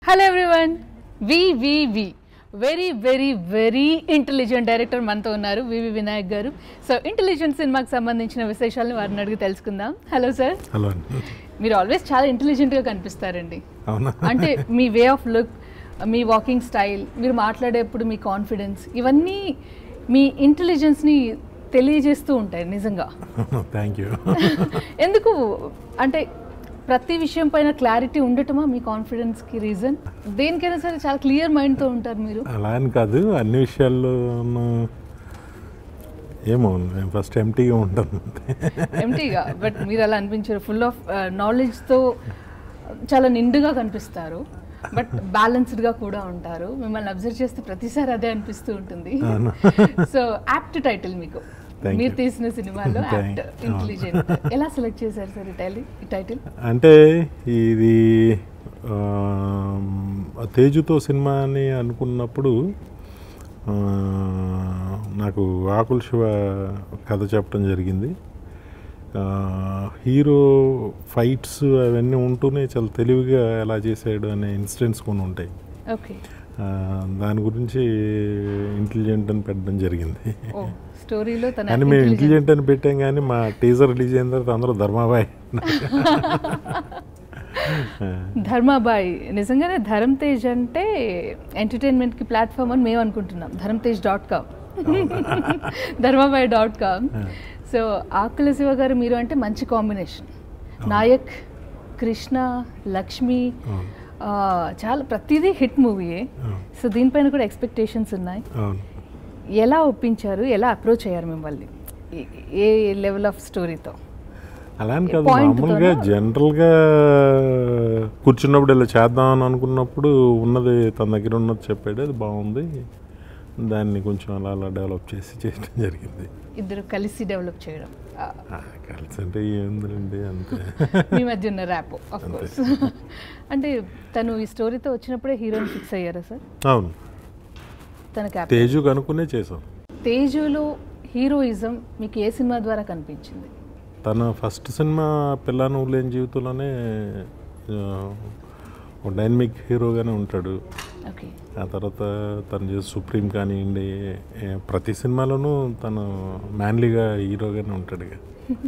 Hello everyone V V V very very very intelligent director మనతో ఉన్నారు వివి వినాయక్ గారు సో ఇంటెలిజెంట్ సినిమాకి సంబంధించిన విశేషాలను వారిని అడిగి తెలుసుకుందాం హలో సార్ హలో అండి మీరు ఆల్వేస్ చాలా ఇంటెలిజెంట్గా కనిపిస్తారండి అవునా అంటే మీ వే ఆఫ్ లుక్ మీ వాకింగ్ స్టైల్ మీరు మాట్లాడేప్పుడు మీ కాన్ఫిడెన్స్ ఇవన్నీ మీ ఇంటెలిజెన్స్ని తెలియజేస్తూ ఉంటాయి నిజంగా థ్యాంక్ యూ ఎందుకు అంటే ప్రతి విషయం పైన క్లారిటీ ఉండటమా మీ కాన్ఫిడెన్స్కి రీజన్ దేనికైనా సరే చాలా క్లియర్ మైండ్తో ఉంటారు మీరు అలా అని కాదు అన్ని విషయాల్లో ఏమో నేను ఫస్ట్ ఎంటీగా ఉంటాను అంతే ఎంటీగా బట్ మీరు అలా అనిపించారు ఫుల్ ఆఫ్ నాలెడ్జ్తో చాలా నిండుగా కనిపిస్తారు బట్ బ్యాలెన్స్డ్గా కూడా ఉంటారు మిమ్మల్ని అబ్జర్వ్ చేస్తే ప్రతిసారి అదే అనిపిస్తూ ఉంటుంది అవును. సో యాప్ట్ టైటిల్ మీకు Thank మీరు you. తీసిన సినిమాలో Thank- యాప్ట్ ఇంటెలిజెంట్ ఎలా సెలెక్ట్ చేశారు సార్ ఈ టైటిల్ ఈ టైటిల్ అంటే ఇది ఆ, తేజుతో సినిమా అని అనుకున్నప్పుడు ఆ, నాకు ఆకుల శివ కథ చెప్పడం జరిగింది ఆ, హీరో ఫైట్స్ అవన్నీ ఉంటూనే చాలా తెలివిగా ఎలా చేసాడు అనే ఇన్సిడెంట్స్ కొన్ని ఉంటాయి ఓకే ఆ, దాని గురించి ఇంటెలిజెంట్ అని పెట్టడం జరిగింది ఓ స్టోరీలో తన కానీ మేము intelligent- ఇంటెలిజెంట్ అని పెట్టాం కానీ మా టీజర్ రిలీజ్ అయిన తర్వాత అందరూ ధర్మాబాయ్ ధర్మాబాయ్ నిజంగానే ధరమ్ తేజ్ అంటే ఎంటర్టైన్మెంట్కి ప్లాట్ఫామ్ అని మేము అనుకుంటున్నాం Dharam Tej dot com Dharmabhai dot com so Akula Siva garu మీరు అంటే మంచి కాంబినేషన్ నాయక్ కృష్ణ లక్ష్మి అవును ఆ, చాలా ప్రతిదీ హిట్ మూవీయే అవును సో దీనిపైన కూడా ఎక్స్పెక్టేషన్స్ ఉన్నాయి అవును ఎలా ఒప్పించారు ఎలా అప్రోచ్ అయ్యారు మిమ్మల్ని ఏ- ఏ లెవెల్ ఆఫ్ స్టోరీతో అలా అని కాదు Point మామూలుగా తోనా? జనరల్గా కూర్చున్నప్పుడు ఇలా చేద్దాం అని అనుకున్నప్పుడు ఉన్నది తన దగ్గర ఉన్నది చెప్పాడు అది బాగుంది దాన్ని కొంచెం అలా అలా డెవలప్ చేసి చేయడం జరిగింది ఇద్దరు కలిసి డెవలప్ చేయడం ఆ, ఆ, కలిసి అంటే ఏందండి అంతే మీ మధ్య ఉన్న ర్యాప్ ఆఫ్ కోర్స్ అంటే తను ఈ స్టోరీతో వచ్చినప్పుడే హీరోని ఫిక్స్ అయ్యారా సార్ అవును తన క్యాప్ తేజు కనుక్కునే చేసాం తేజులో హీరోయిజం మీకు ఏ సినిమా ద్వారా కనిపించింది తన ఫస్ట్ సినిమా పిల్ల నువ్వు లేని జీవితంలోనే ఆ, ఒక డైనమిక్ హీరోగానే ఉంటాడు ఓకే ఆ తర్వాత తను చేసే సుప్రీం కానివ్వండి ఏ, ప్రతి సినిమాలోనూ తను మ్యాన్లీగా హీరోగానే ఉంటాడు ఇక.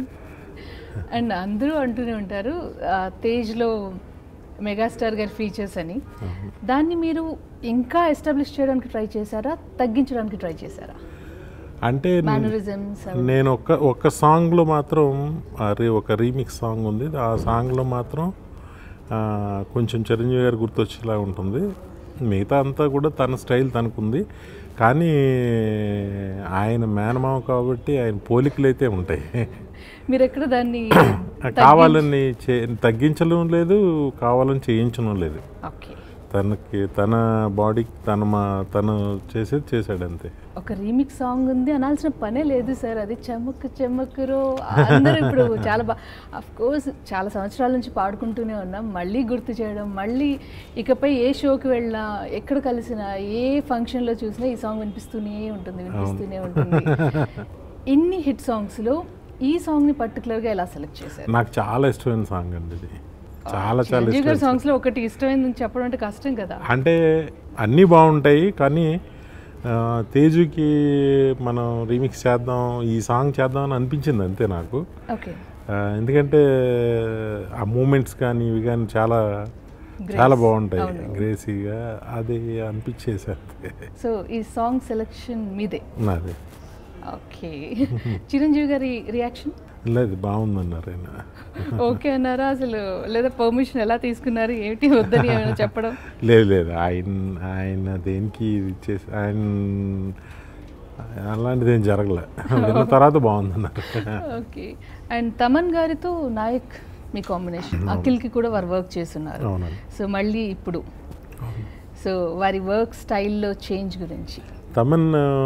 అండ్ అందరూ అంటూనే ఉంటారు ఆ, తేజ్లో మెగాస్టార్ గారి ఫీచర్స్ అని దాన్ని మీరు ఇంకా ఎస్టాబ్లిష్ చేయడానికి ట్రై చేశారా తగ్గించడానికి ట్రై చేశారా అంటే మేనరిజమ్స్ నేను ఒక్క ఒక్క సాంగ్లో మాత్రం అరే ఒక రీమిక్స్ సాంగ్ ఉంది ఆ సాంగ్లో మాత్రం ఆ, కొంచెం చిరంజీవి గారు గుర్తొచ్చేలా ఉంటుంది మిగతా అంతా కూడా తన స్టైల్ తనకుంది కానీ ఆయన మేనమామ కాబట్టి ఆయన పోలికలు అయితే ఉంటాయి మీరు ఎక్కడ దాన్ని కావాలని చే తగ్గించడం లేదు కావాలని చేయించడం లేదు ఓకే తనకి తన బాడీకి తన మా తను చేసేది చేశాడు అంతే ఒక రీమిక్ సాంగ్ ఉంది అనాల్సిన పనే లేదు సార్ అది చెమ్మక్ చెమ్మకురో అందరూ ఇప్పుడు చాలా బా అఫ్ కోర్స్ చాలా సంవత్సరాల నుంచి పాడుకుంటూనే ఉన్నాం మళ్ళీ గుర్తు చేయడం మళ్ళీ ఇకపై ఏ షోకి వెళ్ళినా ఎక్కడ కలిసినా ఏ ఫంక్షన్లో చూసినా ఈ సాంగ్ వినిపిస్తూనే ఉంటుంది వినిపిస్తూనే ఉంటుంది ఇన్ని హిట్ సాంగ్స్లో ఈ సాంగ్ని పర్టికులర్గా ఎలా సెలెక్ట్ చేశారు నాకు చాలా ఇష్టమైన సాంగ్ అండి ఇది చాలా చాలా చిరంజీవి గారి ఇష్టం సాంగ్స్లో ఒకటి ఇష్టమైంది చెప్పడం అంటే కష్టం కదా అంటే అన్నీ బాగుంటాయి కానీ ఆ, తేజుకి మనం రీమిక్స్ చేద్దాం ఈ సాంగ్ చేద్దాం అని అనిపించింది అంతే నాకు ఓకే ఆ, ఎందుకంటే ఆ మూమెంట్స్ కానీ ఇవి కానీ చాలా చాలా బాగుంటాయి అవును. గ్రేసీగా అది అనిపించేసి అంతే సో ఈ సాంగ్ సెలెక్షన్ మీదే నాది ఓకే చిరంజీవి గారి రియాక్షన్ లేదు బాగుందన్నారు ఆయన ఓకే అన్నారా అసలు లేదా పర్మిషన్ ఎలా తీసుకున్నారు ఏమిటి వద్దని ఏమైనా చెప్పడం లేదు లేదు ఆయన ఆయన దేనికి ఇది ఇచ్చేసి ఆయన అలాంటిది ఏం జరగలే విన్న తర్వాత బాగుందన్నారు ఓకే అండ్ తమన్ గారితో నాయక్ మీ కాంబినేషన్ అఖిల్కి కూడా వారు వర్క్ చేస్తున్నారు అవునండి సో మళ్ళీ ఇప్పుడు సో వారి వర్క్ స్టైల్లో చేంజ్ గురించి తమన్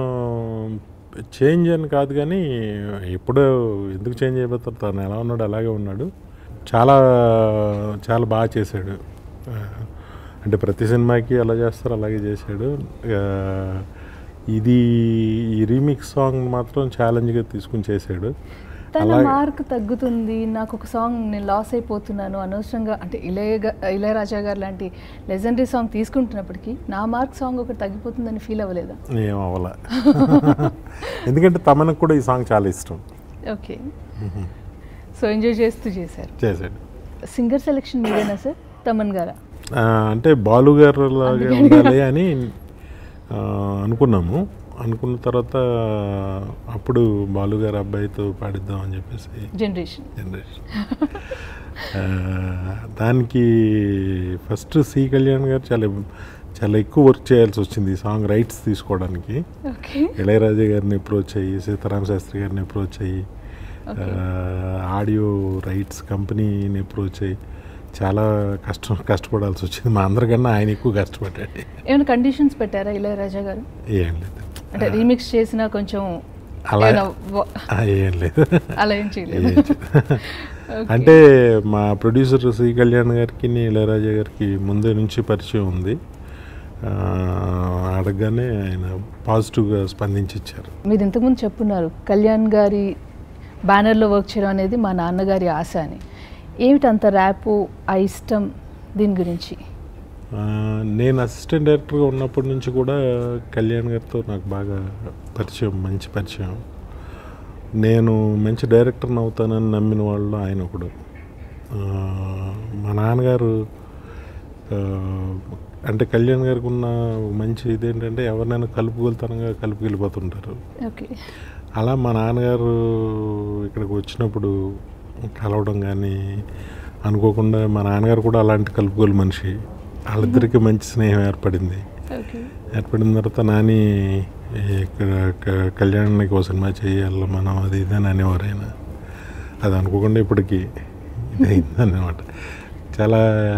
చేంజ్ అని కాదు కానీ ఎప్పుడో ఎందుకు చేంజ్ అయిపోతారు తను ఎలా ఉన్నాడు అలాగే ఉన్నాడు చాలా చాలా బాగా చేశాడు ఆ, అంటే ప్రతి సినిమాకి ఎలా చేస్తారో అలాగే చేశాడు ఆ, ఇది ఈ రీమిక్స్ సాంగ్ మాత్రం ఛాలెంజ్గా తీసుకుని చేశాడు తన అలాగే. మార్క్ తగ్గుతుంది నాకు ఒక సాంగ్ నేను లాస్ అయిపోతున్నాను అనవసరంగా అంటే ఇళయ ఇళయరాజా గారు లాంటి లెజెండరీ సాంగ్ తీసుకుంటున్నప్పటికీ నా మార్క్ సాంగ్ ఒకటి తగ్గిపోతుందని ఫీల్ అవ్వలేదా ఏం అవ్వాల ఎందుకంటే తమనకు కూడా ఈ సాంగ్ చాలా ఇష్టం ఓకే సో ఎంజాయ్ చేస్తూ చేశారు చేశాడు సింగర్ సెలెక్షన్ మీరేనా సార్ తమన్ గారా ఆ, అంటే బాలు గారు లాగే ఉండాలి అని ఆ, అనుకున్నాము అనుకున్న తర్వాత అప్పుడు బాలు గారు అబ్బాయితో పాడిద్దాం అని చెప్పేసి జనరేషన్ జనరేషన్ ఆ, దానికి ఫస్ట్ సి కళ్యాణ్ గారు చాలా చాలా ఎక్కువ వర్క్ చేయాల్సి వచ్చింది ఈ సాంగ్ రైట్స్ తీసుకోవడానికి ఓకే ఇళయరాజా గారిని అప్రోచ్ అయ్యి సీతారామ శాస్త్రి గారిని అప్రోచ్ అయ్యి Okay. ఆడియో రైట్స్ కంపెనీని అప్రోచ్ అయ్యి చాలా కష్టం కష్టపడాల్సి వచ్చింది మా అందరికన్నా ఆయన ఎక్కువ కష్టపడ్డాడు ఏమైనా కండిషన్స్ పెట్టారా ఇళయరాజా గారు ఏం లేదు అంటే రీమిక్స్ చేసినా కొంచెం అలా ఏమైనా వ- ఆ, ఏం లేదు అలా ఏం చేయలేదు ఏం చే- Okay. అంటే మా ప్రొడ్యూసర్ సి కళ్యాణ్ గారికి ఇళయరాజా గారికి ముందే నుంచి పరిచయం ఉంది ఆ, అడగగానే ఆయన పాజిటివ్గా స్పందించి ఇచ్చారు మీరు ఇంతకుముందు చెప్పున్నారు కళ్యాణ్ గారి బ్యానర్లో వర్క్ చేయడం అనేది మా నాన్నగారి ఆశ అని ఏమిటి అంత ర్యాపు ఆ ఇష్టం దీని గురించి ఆ, నేను అసిస్టెంట్ డైరెక్టర్గా ఉన్నప్పటి నుంచి కూడా కళ్యాణ్ గారితో నాకు బాగా పరిచయం మంచి పరిచయం నేను మంచి డైరెక్టర్ని అవుతానని నమ్మిన వాళ్ళు ఆయన ఒకడు ఆ, మా నాన్నగారు ఆ, అంటే కళ్యాణ్ గారికి ఉన్న మంచి ఇదేంటంటే ఎవరినైనా కలుపుగలుతనంగా కలుపుకెళ్ళిపోతుంటారు ఓకే అలా మా నాన్నగారు ఇక్కడికి వచ్చినప్పుడు కలవడం కానీ అనుకోకుండా మా నాన్నగారు కూడా అలాంటి కలుపుగోలు మనిషి వాళ్ళిద్దరికి మంచి స్నేహం ఏర్పడింది ఓకే ఏర్పడిన తర్వాత నాని ఇక్కడ క- కళ్యాణానికి ఒక సినిమా చేయాలి మనం అది ఇది అని అనేవారు ఆయన అది అనుకోకుండా ఇప్పటికి ఇదైందన్నమాట చాలా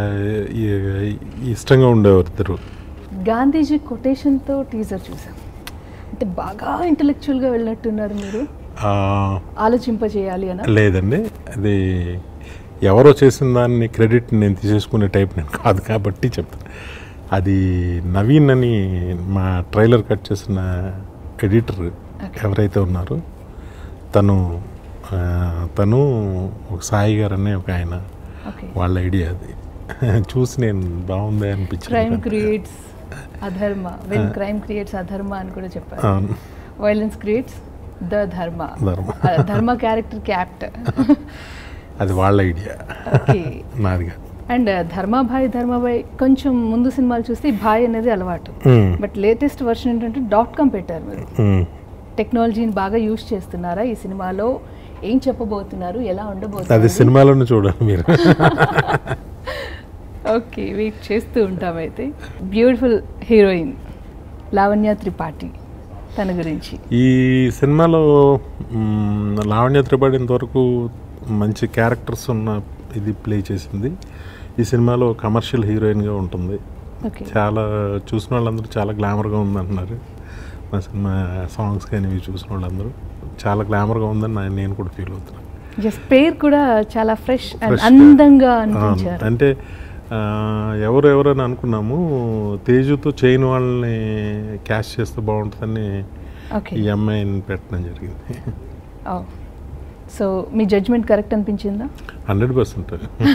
ఈ- ఇష్టంగా ఉండేవారు ఇద్దరు గాంధీజీ కొటేషన్తో టీజర్ చూసాం అంటే బాగా ఇంటలెక్చువల్గా వెళ్ళినట్టున్నారు మీరు ఆ, ఆలోచింపజేయాలి అని లేదండి అది ఎవరో చేసిన దాన్ని క్రెడిట్ నేను తీసేసుకునే టైప్ నేను కాదు కాబట్టి చెప్తాను అది నవీన్ అని మా ట్రైలర్ కట్ చేసిన ఎడిటర్ ఎవరైతే ఉన్నారో తను ఆ, తను ఒక సాయి గారు అనే ఒక ఆయన ఓకే వాళ్ళ ఐడియా అది చూసి నేను బాగుంది క్రైమ్ అనిపించింది క్రియేట్స్ అధర్మ వెన్ క్రైమ్ క్రియేట్స్ అధర్మ అని కూడా చెప్పారు అవును. వైలెన్స్ క్రియేట్స్ ద ధర్మ ధర్మ. ఆ, ధర్మ క్యారెక్టర్ క్యాప్ట్ అది వాళ్ళ ఐడియా ఓకే నాది కాదు అండ్ ధర్మాభాయ్ ధర్మాభాయ్ కొంచెం ముందు సినిమాలు చూస్తే ఈ భాయ్ అనేది అలవాటు ఉమ్, బట్ లేటెస్ట్ వర్షన్ ఏంటంటే డాట్ కామ్ పెట్టారు మీరు ఉమ్. టెక్నాలజీని బాగా యూజ్ చేస్తున్నారా ఈ సినిమాలో ఏం చెప్పబోతున్నారు ఎలా అది ఉండబోతున్నారు సినిమాలోనే చూడాలి మీరు ఓకే వెయిట్ చేస్తూ ఉంటాం అయితే బ్యూటిఫుల్ హీరోయిన్ లావణ్య త్రిపాఠి తన గురించి ఈ సినిమాలో మ్, లావణ్య త్రిపాఠి ఇంతవరకు మంచి క్యారెక్టర్స్ ఉన్న ఇది ప్లే చేసింది ఈ సినిమాలో కమర్షియల్ హీరోయిన్గా ఉంటుంది ఓకే చాలా చూసిన వాళ్ళందరూ చాలా గ్లామర్గా ఉందంటున్నారు మా సినిమా సాంగ్స్ కానీ ఇవి చూసిన వాళ్ళందరూ చాలా గ్లామర్గా ఉందని నా- నేను కూడా ఫీల్ అవుతున్నాను జస్ట్ పేరు కూడా చాలా ఫ్రెష్ అండ్ Fresh గా. అందంగా అవును. అనిపించారు అంటే ఆ, ఎవరు ఎవరని అనుకున్నాము తేజుతో చైన్ వాళ్ళని క్యాష్ చేస్తే బాగుంటుందని ఓకే ఈ అమ్మాయిని పెట్టడం జరిగింది సో మీ జడ్జ్మెంట్ కరెక్ట్ అనిపించిందా హండ్రెడ్ పర్సెంట్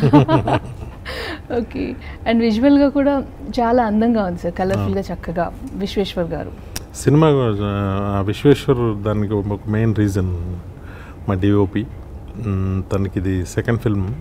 ఓకే అండ్ విజువల్గా కూడా చాలా అందంగా ఉంది సార్ కలర్ఫుల్గా చక్కగా విశ్వేశ్వర్ గారు సినిమా ఆ, విశ్వేశ్వర్ దానికి ఒక మెయిన్ రీజన్ మా డిఓపి తనకి ఇది సెకండ్ ఫిల్మ్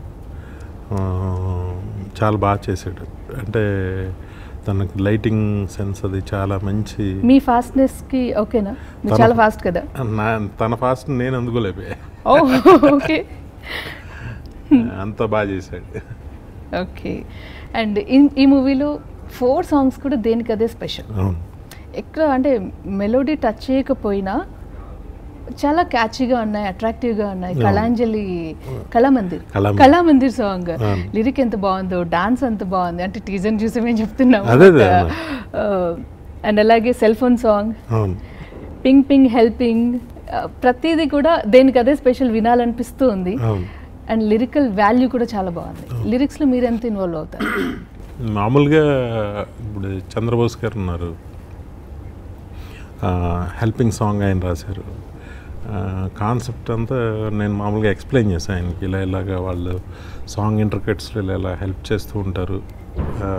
చాలా బాగా చేశాడు అంటే తనకి లైటింగ్ సెన్స్ అది చాలా మంచి మీ ఫాస్ట్నెస్కి ఓకేనా మీరు తన- చాలా ఫాస్ట్ కదా నా తన ఫాస్ట్ నేను అందుకోలేకపోయా ఓ ఓకే అంత బాగా చేశాడు ఓకే అండ్ ఈ మూవీలో ఫోర్ సాంగ్స్ కూడా దేనికి అదే స్పెషల్ అవును ఎక్కడ అంటే మెలోడీ టచ్ చేయకపోయినా చాలా క్యాచీగా ఉన్నాయి అట్రాక్టివ్గా ఉన్నాయి అవును. కళాంజలి కళామందిర్ కళామందిర్. కళామందిర్ సాంగ్ అవును. లిరిక్ ఎంత బాగుందో డాన్స్ ఎంత బాగుంది అంటే టీజర్ చూసి మేము చెప్తున్నాము అదే, అదే, అండ్ అలాగే సెల్ ఫోన్ సాంగ్ అవును పింగ్ పింగ్ హెల్పింగ్ ప్రతిదీ కూడా దేనికి అదే స్పెషల్ వినాలనిపిస్తూ ఉంది అవును అండ్ లిరికల్ వాల్యూ కూడా చాలా బాగుంది లిరిక్స్లో మీరు ఎంత ఇన్వాల్వ్ అవుతారు మామూలుగా ఇప్పుడు చంద్రబోస్ గారు ఉన్నారు హెల్పింగ్ సాంగ్ ఆయన రాశారు కాన్సెప్ట్ అంతా నేను మామూలుగా ఎక్స్ప్లెయిన్ చేశాను ఆయనకి ఇలా ఇలాగా వాళ్ళు సాంగ్ ఇంటర్కెట్స్లో ఇలా ఇలా హెల్ప్ చేస్తూ ఉంటారు ఆ,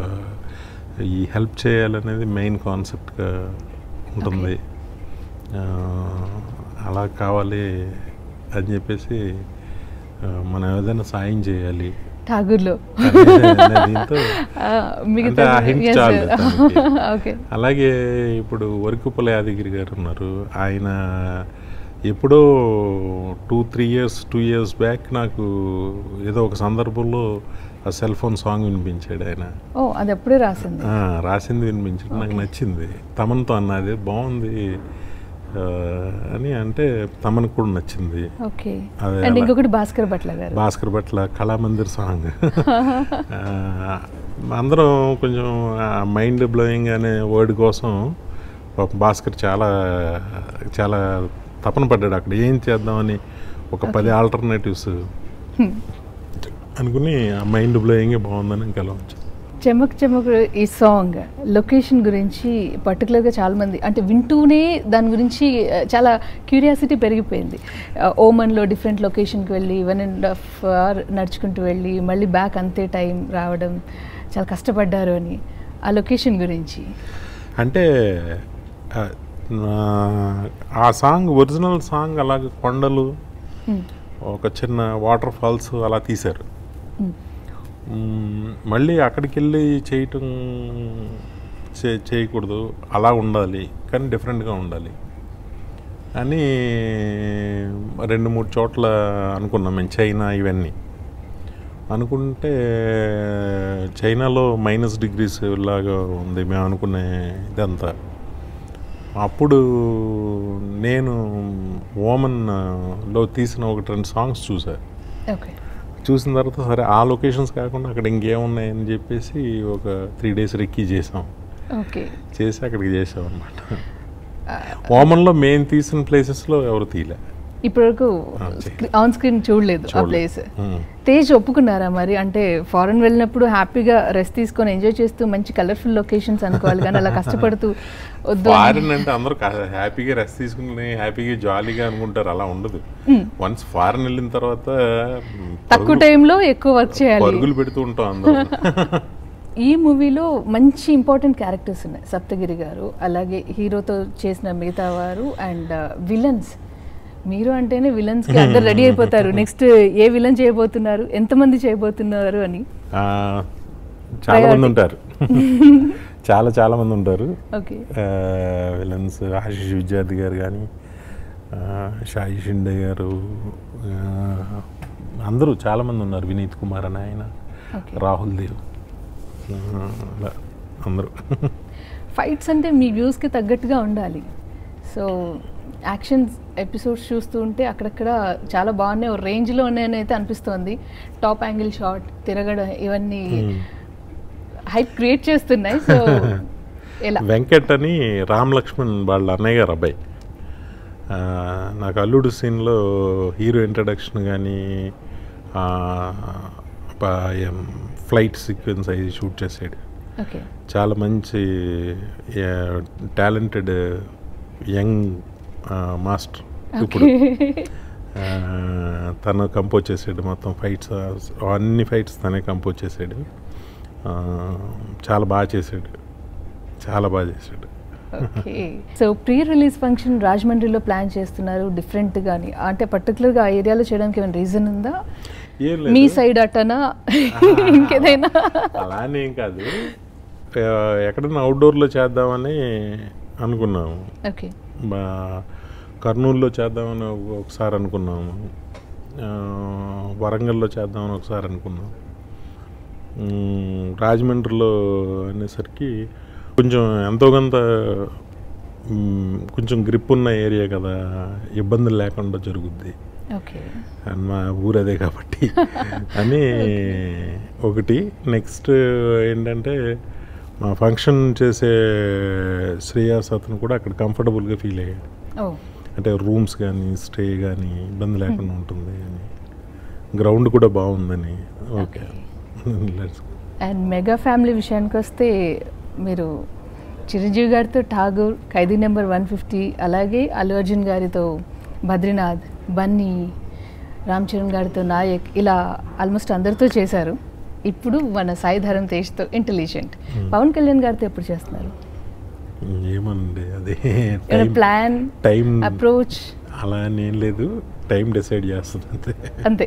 ఈ హెల్ప్ చేయాలనేది మెయిన్ కాన్సెప్ట్గా ఉంటుంది ఆ, అలా కావాలి అని చెప్పేసి ఆ, మనం ఏదైనా సాయం చేయాలి ఠాగూర్లో అనే- అనే దీంతో ఆ, మిగతా అంటే ఆ hint Yes, చాలు sir. తనకి. ఓకే అలాగే ఇప్పుడు వరకుపల యాదగిరి గారు ఉన్నారు ఆయన ఎప్పుడో two three years two years back నాకు ఏదో ఒక సందర్భంలో ఆ సెల్ ఫోన్ సాంగ్ వినిపించాడు ఆయన ఓ అది ఎప్పుడే రాసింది ఆ, రాసింది వినిపించాడు నాకు నచ్చింది తమన్తో అన్నది బాగుంది ఆ, అని అంటే తమన్కి కూడా నచ్చింది ఓకే అదే అండ్ అలా. ఇంకొకటి భాస్కర్ భట్ల గారు భాస్కర్ భట్ల కళామందిర్ సాంగ్ ఆ, అందరం కొంచెం మైండ్ బ్లోయింగ్ అనే వర్డ్ కోసం పాపం భాస్కర్ చాలా చాలా తపన పడ్డాడు అక్కడ ఏం చేద్దామని ఒక పది ఆల్టర్నేటివ్స్ అనుకుని ఆ మైండ్ బ్లోయింగే బాగుందని ఇంకా అలా ఉంచాను. చెమక్ చెమక్ ఈ సాంగ్ లొకేషన్ గురించి పర్టికులర్గా చాలా మంది అంటే వింటూనే దాని గురించి ఆ, చాలా క్యూరియాసిటీ పెరిగిపోయింది ఆ, ఓమన్లో డిఫరెంట్ లొకేషన్కి వెళ్ళి వన్ అండ్ హాఫ్ అవర్ నడుచుకుంటూ వెళ్ళి మళ్ళీ బ్యాక్ అంతే టైం రావడం చాలా కష్టపడ్డారు అని ఆ లొకేషన్ గురించి అంటే ఆ, నా- ఆ సాంగ్ ఒరిజినల్ సాంగ్ అలాగే కొండలు Hmm. ఒక చిన్న వాటర్ ఫాల్స్ అలా తీశారు Hmm. మ్మ్, మళ్ళీ అక్కడికి వెళ్ళి చేయటం చే- చేయకూడదు అలా ఉండాలి కానీ డిఫరెంట్గా ఉండాలి అని రెండు మూడు చోట్ల అనుకున్నాం మేము చైనా ఇవన్నీ అనుకుంటే చైనాలో మైనస్ డిగ్రీస్ లాగా ఉంది మేము అనుకునే ఇదంతా అప్పుడు నేను ఓమన్లో తీసిన ఒకటి రెండు సాంగ్స్ చూసా ఓకే చూసిన తర్వాత సరే ఆ లొకేషన్స్ కాకుండా అక్కడ ఇంకేమున్నాయని చెప్పేసి ఒక త్రీ డేస్ రెక్కీ చేసాం ఓకే చేసి అక్కడికి చేసాం అనమాట ఓమన్లో మేము తీసిన ప్లేసెస్లో ఎవరు తీయలే ఇప్పటివరకు ఆ, చెయ్యి. ఆన్ స్క్రీన్ చూడలేదు ఆ చూడలేదు. ప్లేస్ మ్మ్. తేజ్ ఒప్పుకున్నారా మరి అంటే ఫారెన్ వెళ్ళినప్పుడు హ్యాపీగా రెస్ట్ తీసుకొని ఎంజాయ్ చేస్తూ మంచి కలర్ఫుల్ లొకేషన్స్ అనుకోవాలి కానీ అలా కష్టపడుతూ వద్దు అని- ఫారిన్ అంటే అందరూ కా- హ్యాపీగా రెస్ట్ తీసుకుని హ్యాపీగా జాలీగా అనుకుంటారు అలా ఉండదు వన్స్ ఫారిన్ వెళ్ళిన తర్వాత మ్, తక్కువ పరుగులు- టైంలో ఎక్కువ వర్క్ చేయాలి పరుగులు పెడుతూ ఉంటాం అందరూ ఈ మూవీలో మంచి ఇంపార్టెంట్ క్యారెక్టర్స్ ఉన్నాయి సప్తగిరి గారు అలాగే హీరోతో చేసిన మిగతా వారు అండ్ విలన్స్ మీరు అంటేనే విలన్స్ కి అందరు రెడీ అయిపోతారు నెక్స్ట్ ఏ విలన్ చేయబోతున్నారు ఎంతమంది చేయబోతున్నారు అని ఆ, చాలా మంది ఉంటారు చాలా చాలా మంది ఉంటారు ఓకే విలన్స్ ఆశిష్ విద్యార్థి గారు కానీ షాయి షిండే గారు ఆ, అందరూ చాలామంది ఉన్నారు వినీత్ కుమార్ అని ఆయన ఓకే రాహుల్ దేవ్ ఆ, అలా అందరూ ఫైట్స్ అంటే మీ వ్యూస్కి తగ్గట్టుగా ఉండాలి సో యాక్షన్ ఎపిసోడ్స్ చూస్తూ ఉంటే అక్కడక్కడ చాలా బాగున్నాయి ఓ రేంజ్లో ఉన్నాయని అయితే అనిపిస్తోంది టాప్ యాంగిల్ షాట్ తిరగడం ఇవన్నీ Hmm. హైప్ క్రియేట్ చేస్తున్నాయి సో ఎలా వెంకట్ అని రామ్ లక్ష్మణ్ వాళ్ళ అన్నయ్య గారు అబ్బాయి ఆ, నాకు అల్లుడు సీన్లో హీరో ఇంట్రడక్షన్ కానీ ఫ్లైట్ సీక్వెన్స్ అవి షూట్ చేసాడు ఓకే చాలా మంచి టాలెంటెడ్ యంగ్ మాస్టర్ ఇప్పుడు ఆ, తను కంపోజ్ చేసాడు మొత్తం ఫైట్స్ అన్ని ఫైట్స్ తనే కంపోజ్ చేసాడు ఆ, చాలా బాగా చేసాడు చాలా బాగా చేసాడు okay so pre release function రాజమండ్రిలో ప్లాన్ చేస్తున్నారు డిఫరెంట్ గాని అంటే పర్టికులర్గా ఆ ఏరియాలో చేయడానికి ఏమైనా రీజన్ ఉందా ఏం మీ లేదు సైడ్ అటనా ఇంకేదైనా అలానే ఏం కాదు ఆ, ఎక్కడైనా అవుట్డోర్లో చేద్దామని అనుకున్నాము ఓకే బా కర్నూలులో చేద్దామని ఒక- ఒకసారి అనుకున్నాము ఆ, వరంగల్లో చేద్దామని ఒకసారి అనుకున్నాం మ్, రాజమండ్రిలో అనేసరికి కొంచెం ఎంతో కొంత మ్, కొంచెం గ్రిప్ ఉన్న ఏరియా కదా ఇబ్బందులు లేకుండా జరుగుద్ది ఓకే అండ్ మా ఊరు అదే కాబట్టి అని ఒకటి నెక్స్ట్ ఏంటంటే మా ఫంక్షన్ చేసే శ్రేయాస్ అతను కూడా అక్కడ కంఫర్టబుల్గా ఫీల్ అయ్యాడు ఓ అంటే రూమ్స్ కానీ స్టే కానీ ఇబ్బంది లేకుండా ఉంటుంది అని గ్రౌండ్ కూడా బాగుందని okay let's and mega family విషయానికి వస్తే మీరు చిరంజీవి గారితో Tagore Khaidi number one fifty అలాగే అల్లు అర్జున్ గారితో బద్రీనాథ్ బన్నీ రామ్ చరణ్ గారితో నాయక్ ఇలా ఆల్మోస్ట్ అందరితో చేశారు ఇప్పుడు మన సాయి ధరం తేజ్తో ఇంటెలిజెంట్ పవన్ కళ్యాణ్ గారితో ఎప్పుడు చేస్తున్నారు ఏమనండి అది ఏమైనా ప్లాన్ టైం అప్రోచ్ అలా అని ఏం లేదు టైం డిసైడ్ చేస్తుంది అంతే అంతే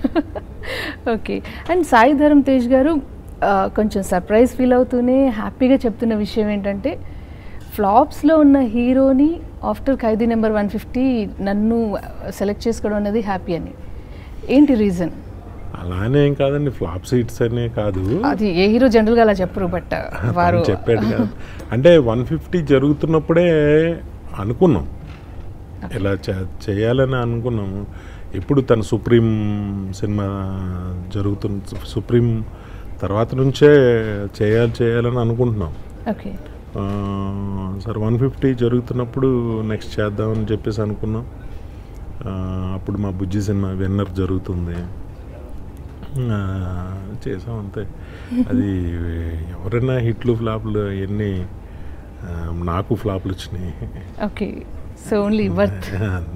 ఓకే అండ్ సాయి ధరం తేజ్ గారు ఆ, కొంచెం సర్ప్రైజ్ ఫీల్ అవుతూనే హ్యాపీగా చెప్తున్న విషయం ఏంటంటే ఫ్లాప్స్లో ఉన్న హీరోని after Khaidi number one fifty నన్ను సెలెక్ట్ చేసుకోవడం అనేది హ్యాపీ అని ఏంటి రీజన్ అలానే ఏం కాదండి ఫ్లాప్ సీట్స్ అనే కాదు అది ఏ హీరో జనరల్గా అలా చెప్పరు బట్ వారు తను చెప్పాడు కదా అంటే వన్ ఫిఫ్టీ జరుగుతున్నప్పుడే అనుకున్నాం ఇలా చే- చేయాలని అనుకున్నాము ఇప్పుడు తను సుప్రీం సినిమా జరుగుతున్న సుప్రీం తర్వాత నుంచే చేయాలి చేయాలని అనుకుంటున్నాం ఓకే ఆ, సరే వన్ ఫిఫ్టీ జరుగుతున్నప్పుడు నెక్స్ట్ చేద్దామని చెప్పేసి అనుకున్నాం ఆ, అప్పుడు మా బుజ్జి సినిమా విన్నర్ జరుగుతుంది ఆ, చేసాం అంతే అది ఎవరైనా హిట్లు ఫ్లాప్లు అవన్నీ ఆ, నాకు ఫ్లాప్లు వచ్చినాయి ఓకే సో ఓన్లీ వర్త్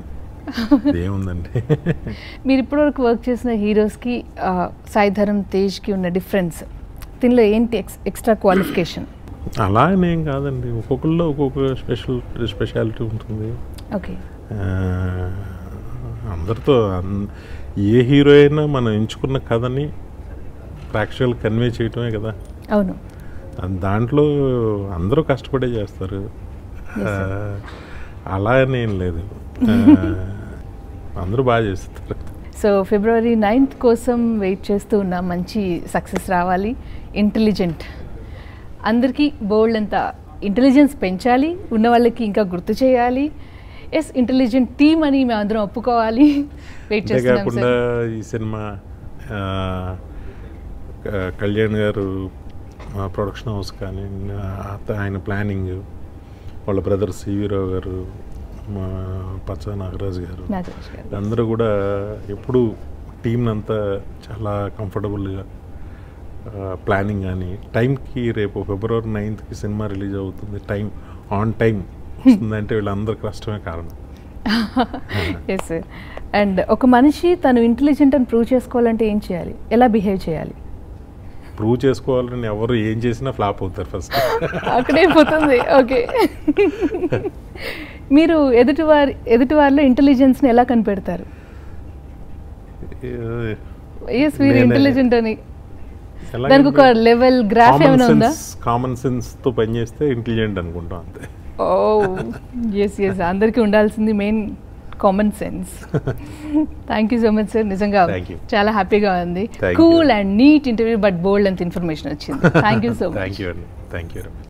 ఏముందండి మీరు ఇప్పటివరకు వర్క్ చేసిన హీరోస్కి ఆ, సాయి ధరం తేజ్కి ఉన్న డిఫరెన్స్ దీనిలో ఏంటి ఎక్స్ ఎక్స్ట్రా క్వాలిఫికేషన్ అలా అని ఏం కాదండి ఒక్కొక్కరిలో ఒక్కొక్క స్పెషల్ స్పెషాలిటీ ఉంటుంది ఓకే ఆ, అందరితో అన్- ఏ హీరో అయినా మనం ఎంచుకున్న కథని ప్రేక్షకులు కన్వే చేయటమే కదా అవును అన్- దాంట్లో అందరూ కష్టపడే చేస్తారు ఆ, అలా అని ఏం లేదు ఆ, అందరూ బాగా చేస్తారు సో ఫిబ్రవరి నైన్త్ కోసం వెయిట్ చేస్తూ ఉన్నాం మంచి సక్సెస్ రావాలి ఇంటెలిజెంట్ అందరికీ బోల్డ్ అంత ఇంటెలిజెన్స్ పెంచాలి ఉన్న వాళ్ళకి ఇంకా గుర్తు చేయాలి ఎస్ ఇంటెలిజెంట్ టీమ్ అని మేము అందరం ఒప్పుకోవాలి వెయిట్ చేస్తున్నాం అంతేకాకుండా సార్ ఈ సినిమా ఆ, క- కళ్యాణ్ గారు మా ప్రొడక్షన్ హౌస్ కానీ ఆ, అత- ఆయన ప్లానింగ్ వాళ్ళ బ్రదర్ సివిరావు గారు మా పచ్చ నాగరాజు గారు నాగరాజ్ గారు అందరూ కూడా ఎప్పుడు టీంని అంతా చాలా కంఫర్టబుల్గా ప్లానింగ్ కానీ టైంకి రేపు ఫిబ్రవరి నైన్త్కి సినిమా రిలీజ్ అవుతుంది టైం ఆన్ టైం వస్తుందంటే వీళ్ళందరి కష్టమే కారణం ఎస్ సార్ అండ్ ఒక మనిషి తను ఇంటెలిజెంట్ అని ప్రూవ్ చేసుకోవాలంటే ఏం చేయాలి ఎలా బిహేవ్ చేయాలి ప్రూవ్ చేసుకోవాలని ఎవరు ఏం చేసినా ఫ్లాప్ అవుతారు ఫస్ట్ అక్కడే పోతుంది ఓకే మీరు ఎదుటివారి ఎదుటివారిలో ఇంటెలిజెన్స్ని ఎలా కనిపెడతారు ఎస్ మీరు నేనే- ఇంటెలిజెంట్ అని దానికి ఒక లెవెల్ గ్రాఫ్ ఏమైనా ఉందా కామన్ సెన్స్ తో పనిచేస్తే ఇంటెలిజెంట్ అనుకుంటాం అంతే ఓ ఎస్ ఎస్ అందరికీ ఉండాల్సింది main common sense thank you so much sir నిజంగా Thank you. చాలా హ్యాపీగా ఉంది Thank cool you. And neat interview but bold అంత ఇన్ఫర్మేషన్ వచ్చింది thank you so much thank you అండి థ్యాంక్ యూ